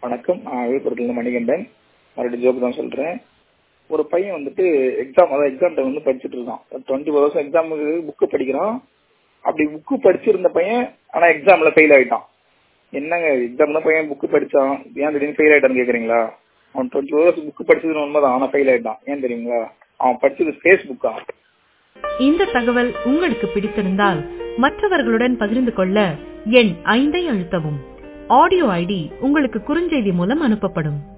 வணக்கம் நான் விழுப்புரத்துலேருந்து மணிகண்டன் மறுபடியும் ஜோக்கு தான் சொல்கிறேன் ஒரு பையன் வந்துட்டு எக்ஸாம் அதாவது எக்ஸாம் டைம் வந்து படிச்சுட்டு இருக்கான் டுவெண்ட்டி ஃபோர் ஹவர்ஸ் எக்ஸாமுக்கு புக்கு படிக்கிறான் அப்படி புக்கு படிச்சிருந்த பையன் ஆனால் எக்ஸாமில் ஃபெயில் ஆகிட்டான் என்னங்க எக்ஸாம் தான் பையன் புக்கு படித்தான் ஏன் திடீர்னு ஃபெயில் ஆகிட்டான்னு கேட்குறீங்களா அவன் டுவெண்ட்டி ஃபோர் ஹவர்ஸ் புக்கு படிச்சது உண்மைதான் ஆனால் ஃபெயில் ஆகிட்டான் ஏன் தெரியுங்களா அவன் படிச்சது ஃபேஸ்புக்கா இந்த தகவல் உங்களுக்கு பிடித்திருந்தால் மற்றவர்களுடன் பகிர்ந்து கொள்ள எண் ஐந்தை அழுத்தவும் ஆடியோ ஐடி உங்களுக்கு குறுஞ்செய்தி மூலம் அனுப்பப்படும்